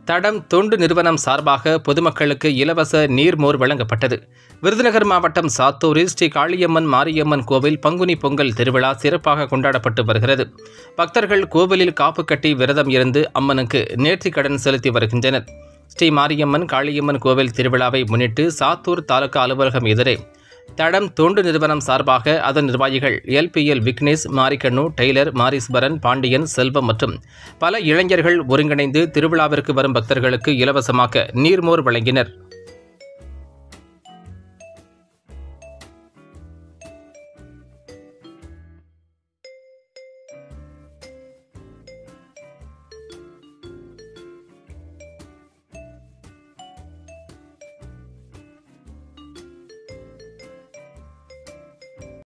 தடம் தொண்டு நிறுவனம் சார்பாக பொதுமக்களுக்கு இலவச நீர்மோர் வழங்கப்பட்டது விருதுநகர் மாவட்டம் சாத்தூரில் ஸ்ரீ காளியம்மன் மாரியம்மன் கோவில் பங்குனி பொங்கல் திருவிழா சிறப்பாக கொண்டாடப்பட்டு வருகிறது பக்தர்கள் கோவிலில் காப்பு கட்டி விரதம் இருந்து அம்மனுக்கு நேர்த்திக் கடன் செலுத்தி வருகின்றனர் ஸ்ரீ மாரியம்மன் காளியம்மன் கோவில் திருவிழாவை முன்னிட்டு சாத்தூர் தாலுகா அலுவலகம் எதிரே தடம் தொண்டு நிறுவனம் சார்பாக அதன் நிர்வாகிகள் எல்பிஎல் விக்னேஷ் மாரிக்கண்ணு டெய்லர் மாரீஸ்வரன் பாண்டியன் செல்வம் மற்றும் பல இளைஞர்கள் ஒருங்கிணைந்து திருவிழாவிற்கு வரும் பக்தர்களுக்கு இலவசமாக நீர்மோர் வழங்கினர்